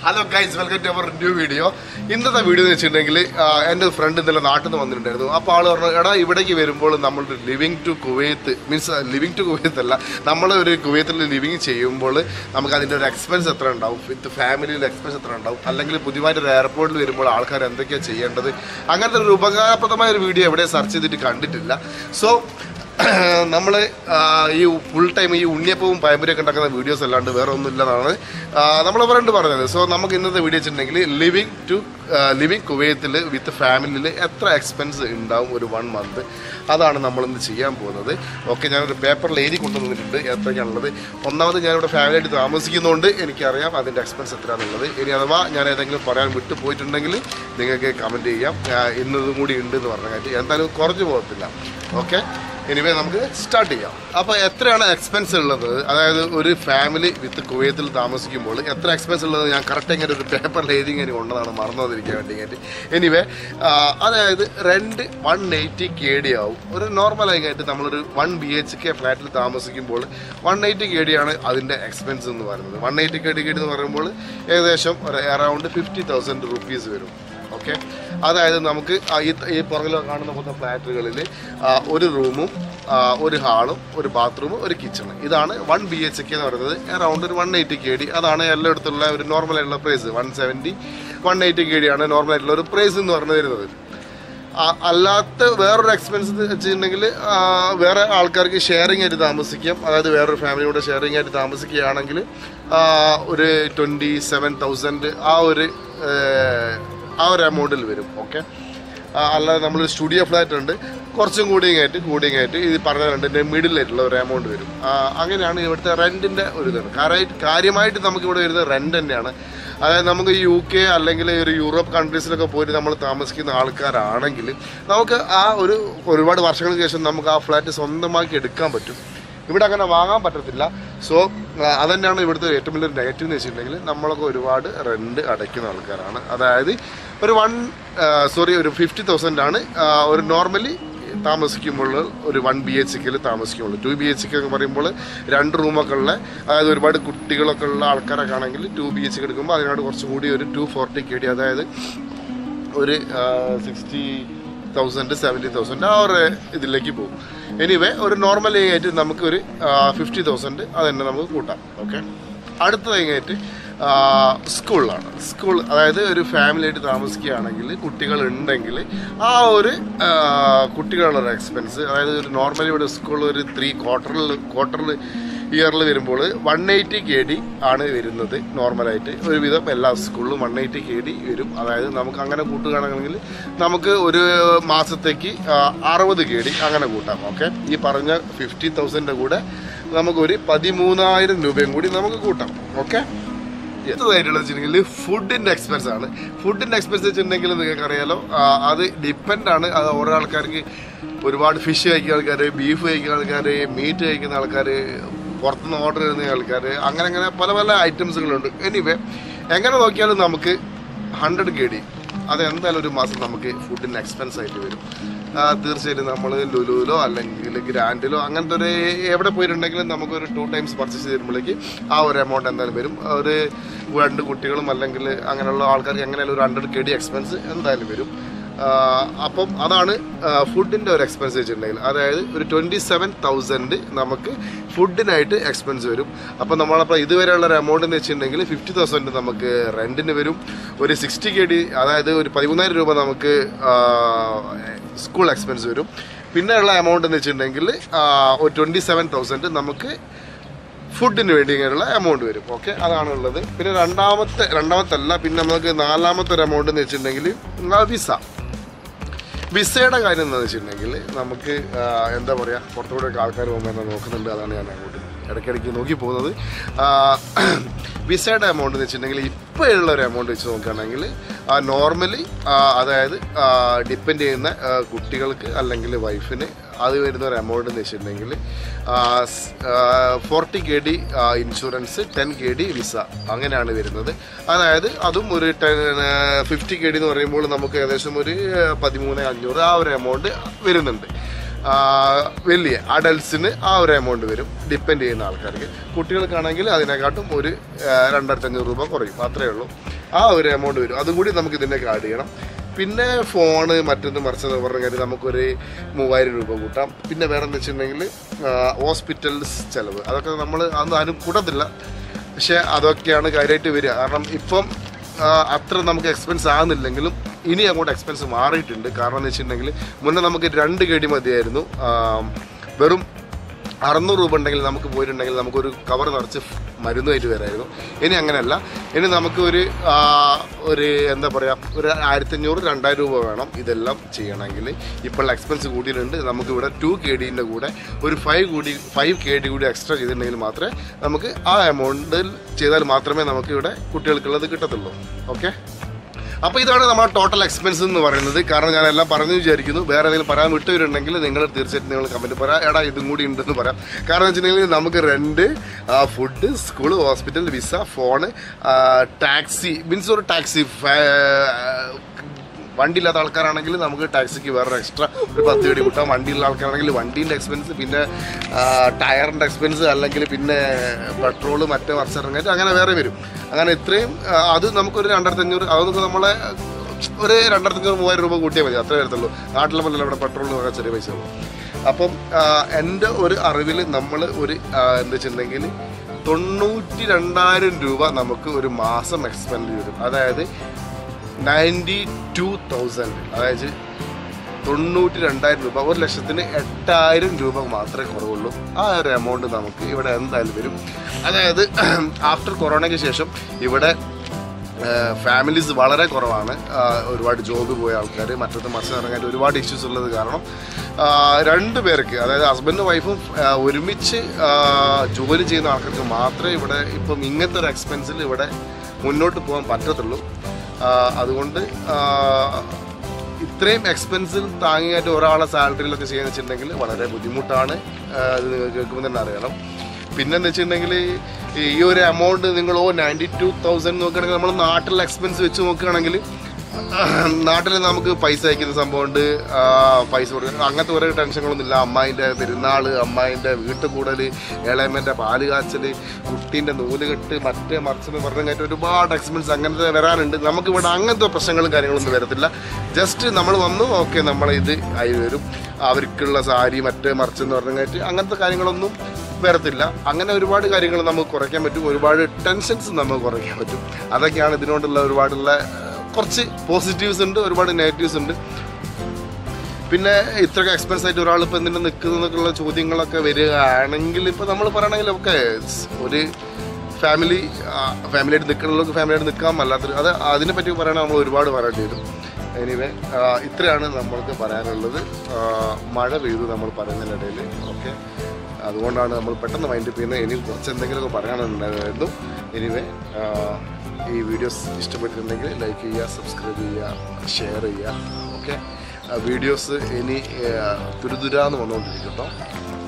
hello guys welcome to our new video ഇന്നത്തെ video എന്ന് വെച്ചിട്ടുണ്ടെങ്കിൽ എൻ്റെ ഫ്രണ്ട് ഇന്നലെ നാട്ടിൽ നിന്ന് വന്നിട്ടുണ്ടായിരുന്നു അപ്പോൾ ആൾ പറഞ്ഞു എടാ ഇവിടേക്ക് വരുമ്പോൾ നമ്മൾ living to Kuwait means living to Kuwait അല്ല നമ്മൾ ഒരു കുവൈത്തിൽ ലിവിങ് ചെയ്യുമ്പോൾ നമുക്ക് അതിൻ്റെ ഒരു എക്സ്പെൻസ് എത്ര ഉണ്ടാവും വിത്ത് ഫാമിലിയിൽ എക്സ്പെൻസ് എത്ര ഉണ്ടാവും അല്ലെങ്കിൽ പുതിയതായിട്ട് ഒരു എയർപോർട്ടിൽ വരുമ്പോൾ ആൾക്കാർ എന്തൊക്കെയാണ് ചെയ്യേണ്ടത് അങ്ങനത്തെ ഒരു ഉപകാരപ്രദമായ ഒരു വീഡിയോ എവിടെ സെർച്ച് ചെയ്തിട്ട് കണ്ടിട്ടില്ല സോ നമ്മൾ ഈ ഫുൾ ടൈം ഈ ഉണ്ണിയപ്പവും പയമ്പരിയൊക്കെ ഉണ്ടാക്കുന്ന വീഡിയോസ് അല്ലാണ്ട് വേറെ ഒന്നും ഇല്ലെന്നാണ് നമ്മൾ ഫ്രണ്ട് പറഞ്ഞത് സോ നമുക്ക് ഇന്നത്തെ വീഡിയോ വെച്ചിട്ടുണ്ടെങ്കിൽ ലിവിങ് ടു ലിവിങ് കുവൈത്തിൽ വിത്ത് ഫാമിലിയിൽ എത്ര എക്സ്പെൻസ് ഉണ്ടാവും ഒരു വൺ മന്ത് അതാണ് നമ്മളിന്ന് ചെയ്യാൻ പോകുന്നത് ഓക്കെ ഞാനൊരു പേപ്പറിൽ എഴുതി കൊണ്ടുവന്നിട്ടുണ്ട് എത്രയ്ക്കാണുള്ളത് ഒന്നാമത് ഞാനിവിടെ ഫാമിലിയായിട്ട് താമസിക്കുന്നതുകൊണ്ട് എനിക്കറിയാം അതിൻ്റെ എക്സ്പെൻസ് എത്രയാണെന്നുള്ളത് ഇനി അഥവാ ഞാൻ ഏതെങ്കിലും പറയാൻ വിട്ടു പോയിട്ടുണ്ടെങ്കിൽ നിങ്ങൾക്ക് കമൻറ്റ് ചെയ്യാം ആ, ഇന്നതും കൂടി ഉണ്ട് എന്ന് പറഞ്ഞ കാര്യം എന്തായാലും കുറഞ്ഞു പോകത്തില്ല ഓക്കെ എനിവേ നമുക്ക് സ്റ്റാർട്ട് ചെയ്യാം അപ്പോൾ എത്രയാണ് എക്സ്പെൻസ് ഉള്ളത് അതായത് ഒരു ഫാമിലി വിത്ത് കുവൈത്തിൽ താമസിക്കുമ്പോൾ എത്ര എക്സ്പെൻസ് ഉള്ളത് ഞാൻ കറക്റ്റ് ഇങ്ങനെ ഒരു പേപ്പറിൽ എഴുതി ഇങ്ങനെ കൊണ്ടതാണ് മറന്നു വന്നിരിക്കാൻ വേണ്ടി ഇങ്ങനെ എനിവേ അതായത് രണ്ട് വൺ എയ്റ്റി കെ ഡി ആവും ഒരു നോർമൽ ആയിട്ട് നമ്മളൊരു വൺ ബി എച്ച് കെ ഫ്ലാറ്റിൽ താമസിക്കുമ്പോൾ വൺ എയ്റ്റി കെ ഡി ആണ് അതിൻ്റെ എക്സ്പെൻസ് എന്ന് പറയുന്നത് one eighty K D K D എന്ന് പറയുമ്പോൾ ഏകദേശം ഒരു അറൗണ്ട് ഫിഫ്റ്റി തൗസൻഡ് റുപ്പീസ് വരും ഓക്കെ അതായത് നമുക്ക് ആ ഈ ഈ പുറകിൽ കാണുന്ന മൊത്തം ഫ്ലാറ്റുകളിൽ ഒരു റൂമും ആ, ഒരു ഹാളും ഒരു ബാത്റൂമും ഒരു കിച്ചണും ഇതാണ് വൺ ബി എച്ച് കെ എന്ന് പറയുന്നത് അറൗണ്ട് ഒരു വൺ എയ്റ്റി കെ ഡി അതാണ് എല്ലായിടത്തുള്ള ഒരു നോർമൽ ആയിട്ടുള്ള price one seventy one eighty K D ആണ് നോർമൽ ആയിട്ടുള്ള ഒരു പ്രൈസ് എന്ന് പറഞ്ഞു വരുന്നത് ആ- അല്ലാത്ത വേറൊരു എക്സ്പെൻസ് എന്ന് വെച്ചിട്ടുണ്ടെങ്കിൽ ആ, വേറെ ആൾക്കാർക്ക് ഷെയറിംഗ് ആയിട്ട് താമസിക്കാം അതായത് വേറൊരു ഫാമിലിയോട് ഷെയറിംഗ് ആയിട്ട് താമസിക്കുകയാണെങ്കിൽ ആ, ഒരു ട്വൻറ്റി സെവൻ തൗസൻഡ് ആ ഒരു ഏഹ്, ആ ഒരു എമൗണ്ടിൽ വരും ഓക്കെ അല്ലാതെ നമ്മൾ സ്റ്റുഡിയോ ഫ്ലാറ്റ് ഉണ്ട് കുറച്ചും കൂടിയും ആയിട്ട് കൂടിയും ആയിട്ട് ഇത് പറഞ്ഞ രണ്ടിൻ്റെ മിഡിലായിട്ടുള്ള ഒരു എമൗണ്ട് വരും ആ, അങ്ങനെയാണ് ഇവിടുത്തെ റെൻറ്റിൻ്റെ ഒരു ഇതാണ് കാരണം കാര്യമായിട്ട് നമുക്ക് ഇവിടെ വരുന്നത് റെൻറ്റ് തന്നെയാണ് അതായത് നമുക്ക് യു കെ അല്ലെങ്കിൽ ഒരു യൂറോപ്പ് കൺട്രീസിലൊക്കെ പോയിട്ട് നമ്മൾ താമസിക്കുന്ന ആൾക്കാരാണെങ്കിൽ നമുക്ക് ആ ഒരു ഒരുപാട് വർഷങ്ങൾക്ക് ശേഷം നമുക്ക് ആ ഫ്ലാറ്റ് സ്വന്തമാക്കി എടുക്കാൻ പറ്റും ഇവിടെ അങ്ങനെ വാങ്ങാൻ പറ്റത്തില്ല സോ അതന്നെയാണ് ഇവിടുത്തെ ഏറ്റവും വലിയൊരു നെഗറ്റീവ് എന്ന് വെച്ചിട്ടുണ്ടെങ്കിൽ നമ്മളൊക്കെ ഒരുപാട് റെന്റ് അടയ്ക്കുന്ന ആൾക്കാരാണ് അതായത് ഒരു വൺ സോറി ഒരു ഫിഫ്റ്റി തൗസൻഡ് ആണ് ആ, ഒരു നോർമലി താമസിക്കുമ്പോൾ ഒരു വൺ ബി എച്ച് കെയിൽ താമസിക്കുമ്പോൾ ടു ബി എച്ച് കെ എന്ന് പറയുമ്പോൾ രണ്ട് റൂമൊക്കെ ഉള്ള അതായത് ഒരുപാട് കുട്ടികളൊക്കെ ഉള്ള ആൾക്കാരൊക്കെ ആണെങ്കിൽ ടു ബി എച്ച് കെ എടുക്കുമ്പോൾ അതിനോട് കുറച്ചും കൂടി ഒരു ടു ഫോർട്ടി കെ ഡി അതായത് ഒരു സിക്സ്റ്റി തൗസൻഡ് സെവൻറ്റി തൗസൻഡ് ആ ഒരു ഇതിലേക്ക് പോകും എനിവേ ഒരു നോർമൽ ആയിട്ട് നമുക്ക് ഒരു ഫിഫ്റ്റി തൗസൻഡ് അത് തന്നെ നമുക്ക് കൂട്ടാം ഓക്കെ അടുത്തതായിട്ട് സ്കൂളിലാണ് സ്കൂൾ അതായത് ഒരു ഫാമിലി ആയിട്ട് താമസിക്കുകയാണെങ്കിൽ കുട്ടികൾ ഉണ്ടെങ്കിൽ ആ ഒരു ആ, കുട്ടികളുടെ എക്സ്പെൻസ് അതായത് ഒരു നോർമലി ഇവിടെ സ്കൂളിൽ ഒരു ത്രീ ക്വാർട്ടറിൽ ക്വാർട്ടറിൽ ഇയറിൽ വരുമ്പോൾ വൺ എയ്റ്റി കെ ഡി ആണ് വരുന്നത് നോർമലായിട്ട് ഒരുവിധം എല്ലാ സ്കൂളിലും വൺ എയ്റ്റി കെ ഡി വരും അതായത് നമുക്ക് അങ്ങനെ കൂട്ടുകയാണെങ്കിൽ നമുക്ക് ഒരു മാസത്തേക്ക് അറുപത് കെ ഡി അങ്ങനെ കൂട്ടാം ഓക്കെ ഈ പറഞ്ഞ ഫിഫ്റ്റി തൗസൻഡിൻ്റെ കൂടെ നമുക്കൊരു പതിമൂന്നായിരം രൂപയും കൂടി നമുക്ക് കൂട്ടാം ഓക്കെ അടുത്തതായിട്ടുള്ള വെച്ചിട്ടുണ്ടെങ്കിൽ ഫുഡിന്റെ എക്സ്പെൻസ് ആണ് ഫുഡിന്റെ എക്സ്പെൻസ് വെച്ചിട്ടുണ്ടെങ്കിൽ നിങ്ങൾക്ക് അറിയാലോ ആ, അത് ഡിപ്പെൻഡ് ആണ് അത് ഓരോ ആൾക്കാർക്ക് ഒരുപാട് ഫിഷ് കഴിക്കുന്ന ആൾക്കാർ ബീഫ് കഴിക്കുന്ന ആൾക്കാർ മീറ്റ് കഴിക്കുന്ന ആൾക്കാർ പുറത്തുനിന്ന് ഓർഡർ ചെയ്യുന്ന ആൾക്കാർ അങ്ങനെ അങ്ങനെ പല പല ഐറ്റംസുകളുണ്ട് എനിവേ എങ്ങനെ നോക്കിയാലും നമുക്ക് ഹൺഡ്രഡ് കെ ഡി അത് എന്തായാലും ഒരു മാസം നമുക്ക് ഫുഡിന് എക്സ്പെൻസ് ആയിട്ട് വരും ആ, തീർച്ചയായിട്ടും നമ്മൾ ലുലുവിലോ അല്ലെങ്കിൽ ഗ്രാൻഡിലോ അങ്ങനത്തെ ഒരു എവിടെ പോയിട്ടുണ്ടെങ്കിലും നമുക്കൊരു ടു ടൈംസ് പർച്ചേസ് ചെയ്യുമ്പോഴേക്ക് ആ ഒരു എമൗണ്ട് എന്തായാലും വരും ഒരു രണ്ട് കുട്ടികളും അല്ലെങ്കിൽ അങ്ങനെയുള്ള ആൾക്കാർക്ക് എങ്ങനെയാലും ഒരു ഹൺഡ്രഡ് കെ ഡി എക്സ്പെൻസ് എന്തായാലും വരും ആ, അപ്പം അതാണ് ഫുഡിൻ്റെ ഒരു എക്സ്പെൻസ് വെച്ചിട്ടുണ്ടെങ്കിൽ അതായത് ഒരു ട്വൻറ്റി സെവൻ തൗസൻഡ് നമുക്ക് ഫുഡിനായിട്ട് എക്സ്പെൻസ് വരും അപ്പം നമ്മളപ്പോൾ ഇതുവരെയുള്ള ഒരു എമൗണ്ട് എന്ന് വെച്ചിട്ടുണ്ടെങ്കിൽ ഫിഫ്റ്റി തൗസൻഡ് നമുക്ക് റെൻറ്റിന് വരും ഒരു സിക്സ്റ്റി കെ ഡി അതായത് ഒരു പതിമൂന്നായിരം രൂപ നമുക്ക് സ്കൂൾ എക്സ്പെൻസ് വരും പിന്നെ ഉള്ള എമൗണ്ട് എന്ന് വെച്ചിട്ടുണ്ടെങ്കിൽ ഒരു ട്വൻറ്റി സെവൻ തൗസൻഡ് നമുക്ക് ഫുഡിന് വേണ്ടി ഇങ്ങനെയുള്ള എമൗണ്ട് വരും ഓക്കെ അതാണ് ഉള്ളത് പിന്നെ രണ്ടാമത്തെ രണ്ടാമത്തെ അല്ല പിന്നെ നമുക്ക് നാലാമത്തെ ഒരു എമൗണ്ട് എന്ന് വെച്ചിട്ടുണ്ടെങ്കിൽ വിസ വിസയുടെ കാര്യം എന്താണെന്ന് വെച്ചിട്ടുണ്ടെങ്കിൽ നമുക്ക് ആ, എന്താ പറയുക പുറത്തുകൂടെ ഒക്കെ ആൾക്കാർ പോകുമ്പോൾ എന്താ നോക്കുന്നുണ്ട് അതാണ് ഞാൻ അങ്ങോട്ട് ഇടയ്ക്കിടയ്ക്ക് നോക്കി പോകുന്നത് ആ, വിസയുടെ എമൗണ്ട് എന്ന് വെച്ചിട്ടുണ്ടെങ്കിൽ ഇപ്പോൾ ഉള്ള ഒരു എമൗണ്ട് വെച്ച് നോക്കുകയാണെങ്കിൽ നോർമലി അതായത് ഡിപ്പെൻഡ് ചെയ്യുന്ന ആ, കുട്ടികൾക്ക് അല്ലെങ്കിൽ വൈഫിന് അത് വരുന്ന ഒരു എമൗണ്ട് എന്ന് വെച്ചിട്ടുണ്ടെങ്കിൽ forty K D insurance ten K D visa അങ്ങനെയാണ് വരുന്നത് അതായത് അതും ഒരു ടെൻ ഫിഫ്റ്റി കെ ഡി എന്ന് പറയുമ്പോൾ നമുക്ക് ഏകദേശം ഒരു പതിമൂന്ന് അഞ്ഞൂറ് ആ ഒരു എമൗണ്ട് വരുന്നുണ്ട് ആ, വലിയ അഡൽസിന് ആ ഒരു എമൗണ്ട് വരും ഡിപ്പെൻഡ് ചെയ്യുന്ന ആൾക്കാർക്ക് കുട്ടികൾക്കാണെങ്കിൽ അതിനെക്കാട്ടും ഒരു ആ, രണ്ടായിരത്തി അഞ്ഞൂറ് രൂപ കുറയും അത്രയേ ഉള്ളൂ ആ ഒരു എമൗണ്ട് വരും അതും കൂടി നമുക്ക് ഇതിലേക്ക് ആഡ് ചെയ്യണം പിന്നെ ഫോണ് മറ്റൊന്ന് മറിച്ചത് പറഞ്ഞ കാര്യം നമുക്കൊരു മൂവായിരം രൂപ കൂട്ടാം പിന്നെ വേറെ എന്താ വെച്ചിട്ടുണ്ടെങ്കിൽ ഹോസ്പിറ്റൽസ് ചിലവ് അതൊക്കെ നമ്മൾ അന്ന് ആരും കൂട്ടത്തില്ല പക്ഷേ അതൊക്കെയാണ് കാര്യമായിട്ട് വരിക കാരണം ഇപ്പം ആ, അത്ര നമുക്ക് എക്സ്പെൻസ് ആകുന്നില്ലെങ്കിലും ഇനി അങ്ങോട്ട് എക്സ്പെൻസ് മാറിയിട്ടുണ്ട് കാരണം എന്ന് വെച്ചിട്ടുണ്ടെങ്കിൽ മുന്നേ നമുക്ക് രണ്ട് കടി മതിയായിരുന്നു ആ, വെറും അറുന്നൂറ് രൂപ ഉണ്ടെങ്കിൽ നമുക്ക് പോയിട്ടുണ്ടെങ്കിൽ നമുക്കൊരു കവർ നിറച്ച് മരുന്നായിട്ട് വരായിരുന്നു ഇനി അങ്ങനെയല്ല ഇനി നമുക്ക് ഒരു ആ, ഒരു എന്താ പറയുക ഒരു ആയിരത്തഞ്ഞൂറ് രണ്ടായിരം രൂപ വേണം ഇതെല്ലാം ചെയ്യണമെങ്കിൽ ഇപ്പോൾ എക്സ്പെൻസ് കൂടിയിട്ടുണ്ട് നമുക്ക് ഇവിടെ ടു കെ ഡിൻ്റെ കൂടെ ഒരു ഫൈവ് കൂടി ഫൈവ് കെ ഡി കൂടി എക്സ്ട്രാ ചെയ്തിട്ടുണ്ടെങ്കിൽ മാത്രമേ നമുക്ക് ആ എമൗണ്ടിൽ ചെയ്താൽ മാത്രമേ നമുക്ക് ഇവിടെ കുട്ടികൾക്കുള്ളത് കിട്ടത്തുള്ളൂ ഓക്കെ അപ്പോൾ ഇതാണ് നമ്മുടെ ടോട്ടൽ എക്സ്പെൻസ് എന്ന് പറയുന്നത് കാരണം ഞാൻ എല്ലാം പറഞ്ഞു വിചാരിക്കുന്നു വേറെ എന്തെങ്കിലും പറയാൻ വിട്ടുവരുണ്ടെങ്കിൽ നിങ്ങൾ തീർച്ചയായിട്ടും നിങ്ങൾ കമൻറ്റ് പറയാം എടാ ഇതും കൂടി ഉണ്ടെന്ന് പറയാം കാരണം വെച്ചിട്ടുണ്ടെങ്കിൽ നമുക്ക് rent food school hospital visa phone taxi means ഒരു ടാക്സി വണ്ടി ഇല്ലാത്ത ആൾക്കാരാണെങ്കിൽ നമുക്ക് ടാക്സിക്ക് വേറെ എക്സ്ട്രാ ഒരു പത്ത് കടി കൂട്ടാം വണ്ടിയുള്ള ആൾക്കാരാണെങ്കിൽ വണ്ടീൻ്റെ എക്സ്പെൻസ് പിന്നെ ടയറിൻ്റെ എക്സ്പെൻസ് അല്ലെങ്കിൽ പിന്നെ പെട്രോള് മറ്റേ മറിച്ചിറങ്ങിയിട്ട് അങ്ങനെ വേറെ വരും അങ്ങനെ ഇത്രയും ആ, അത് നമുക്കൊരു രണ്ടായിരത്തഞ്ഞൂറ് അതൊക്കെ നമ്മളെ ഒരു രണ്ടായിരത്തഞ്ഞൂറ് മൂവായിരം രൂപ കൂട്ടിയാൽ മതി അത്രേ വരത്തുള്ളൂ നാട്ടിലെ പോലെ ഇവിടെ പെട്രോളിന് വളരെ ചെറിയ പൈസ ഉള്ളൂ അപ്പം ആ, എൻ്റെ ഒരു അറിവിൽ നമ്മൾ ഒരു ആ, എന്താ വെച്ചിട്ടുണ്ടെങ്കിൽ തൊണ്ണൂറ്റി രണ്ടായിരം രൂപ നമുക്ക് ഒരു മാസം എക്സ്പെൻഡ് വരും അതായത് നയൻറ്റി ടു തൗസൻഡ് അതായത് തൊണ്ണൂറ്റി രണ്ടായിരം രൂപ ഒരു ലക്ഷത്തിന് എട്ടായിരം രൂപ മാത്രമേ കുറവുള്ളൂ ആ ഒരു എമൗണ്ട് നമുക്ക് ഇവിടെ എന്തായാലും വരും അതായത് ആഫ്റ്റർ കൊറോണയ്ക്ക് ശേഷം ഇവിടെ ഫാമിലീസ് വളരെ കുറവാണ് ആ, ഒരുപാട് ജോബ് പോയ ആൾക്കാർ മറ്റൊന്ന് മറിച്ച് ഇറങ്ങാൻ ഒരുപാട് ഇഷ്യൂസ് ഉള്ളത് കാരണം ആ, രണ്ട് പേർക്ക് അതായത് ഹസ്ബൻഡും വൈഫും ആ, ഒരുമിച്ച് ആ, ജോലി ചെയ്യുന്ന ആൾക്കാർക്ക് മാത്രമേ ഇവിടെ ഇപ്പം ഇങ്ങനത്തെ ഒരു എക്സ്പെൻസിൽ ഇവിടെ മുന്നോട്ട് പോകാൻ പറ്റത്തുള്ളൂ ആ, അതുകൊണ്ട് ആ, ഇത്രയും എക്സ്പെൻസിൽ താങ്ങിയായിട്ട് ഒരാളെ സാലറിയിലൊക്കെ ചെയ്യാന്ന് വെച്ചിട്ടുണ്ടെങ്കിൽ വളരെ ബുദ്ധിമുട്ടാണ് ആ, ഇത് നിങ്ങൾക്ക് കേൾക്കുമ്പോൾ തന്നെ അറിയണം പിന്നെന്ന് വെച്ചിട്ടുണ്ടെങ്കിൽ ഈ ഒരു എമൗണ്ട് നിങ്ങൾ ഓ നയൻറ്റി ടു തൗസൻഡ് നോക്കുകയാണെങ്കിൽ നമ്മൾ നാട്ടിലെ എക്സ്പെൻസ് വെച്ച് നോക്കുകയാണെങ്കിൽ നാട്ടിൽ നമുക്ക് പൈസ അയക്കുന്ന സംഭവമുണ്ട് ആ, പൈസ കൊടുക്കുക അങ്ങനത്തെ കുറേ ടെൻഷനുകളൊന്നുമില്ല അമ്മായിൻ്റെ പെരുന്നാൾ അമ്മായിൻ്റെ വീട്ടിൽ കൂടൽ ഇളയമ്മൻ്റെ പാല് കാച്ചൽ കുട്ടീൻ്റെ നൂലുകെട്ട് മറ്റേ മറിച്ചെന്ന് പറഞ്ഞ കാര്യം ഒരുപാട് എക്സ്പെൻസ് അങ്ങനത്തെ വരാനുണ്ട് നമുക്ക് ഇവിടെ അങ്ങനത്തെ പ്രശ്നങ്ങളും കാര്യങ്ങളൊന്നും വരത്തില്ല ജസ്റ്റ് നമ്മൾ വന്നു ഓക്കെ നമ്മൾ ഇത് ആയി വരും അവർക്കുള്ള സാരി മറ്റേ മറിച്ചെന്ന് പറഞ്ഞ കാര്യം അങ്ങനത്തെ കാര്യങ്ങളൊന്നും വരത്തില്ല അങ്ങനെ ഒരുപാട് കാര്യങ്ങൾ നമുക്ക് കുറയ്ക്കാൻ പറ്റും ഒരുപാട് ടെൻഷൻസ് നമുക്ക് കുറയ്ക്കാൻ പറ്റും അതൊക്കെയാണ് ഇതിനോടുള്ള ഒരുപാടുള്ള ഏഹ്, കുറച്ച് പോസിറ്റീവ്സ് ഉണ്ട് ഒരുപാട് നെഗറ്റീവ്സ് ഉണ്ട് പിന്നെ ഇത്രയൊക്കെ എക്സ്പെൻസ് ആയിട്ട് ഒരാൾ ഇപ്പം എന്തിനാ നിൽക്കുന്നതൊക്കെയുള്ള ചോദ്യങ്ങളൊക്കെ വരികയാണെങ്കിൽ ഇപ്പം നമ്മൾ പറയണമെങ്കിൽ ഒക്കെ ഒരു ഫാമിലി ഫാമിലിയായിട്ട് നിൽക്കണമല്ലോ ഫാമിലിയായിട്ട് നിൽക്കാൻ അല്ലാത്ത അത് അതിനെ പറ്റി പറയണമെങ്കിൽ നമ്മൾ ഒരുപാട് പറയേണ്ടി വരും എനിവേ ഇത്രയാണ് നമ്മൾക്ക് പറയാനുള്ളത് ആ, മഴ പെയ്തു നമ്മൾ പറയുന്നതിനിടയിൽ ഓക്കെ അതുകൊണ്ടാണ് നമ്മൾ പെട്ടെന്ന് മൈൻഡ് ചെയ്യുന്നത് ഇനി കുറച്ച് എന്തെങ്കിലുമൊക്കെ പറയാനുണ്ടായിരുന്നു എനിവേ ഈ വീഡിയോസ് ഇഷ്ടപ്പെട്ടിട്ടുണ്ടെങ്കിൽ ലൈക്ക് ചെയ്യുക സബ്സ്ക്രൈബ് ചെയ്യുക ഷെയർ ചെയ്യുക ഓക്കെ വീഡിയോസ് ഇനി ആ, തുരുതുരാന്ന് വന്നുകൊണ്ടിരിക്കും കേട്ടോ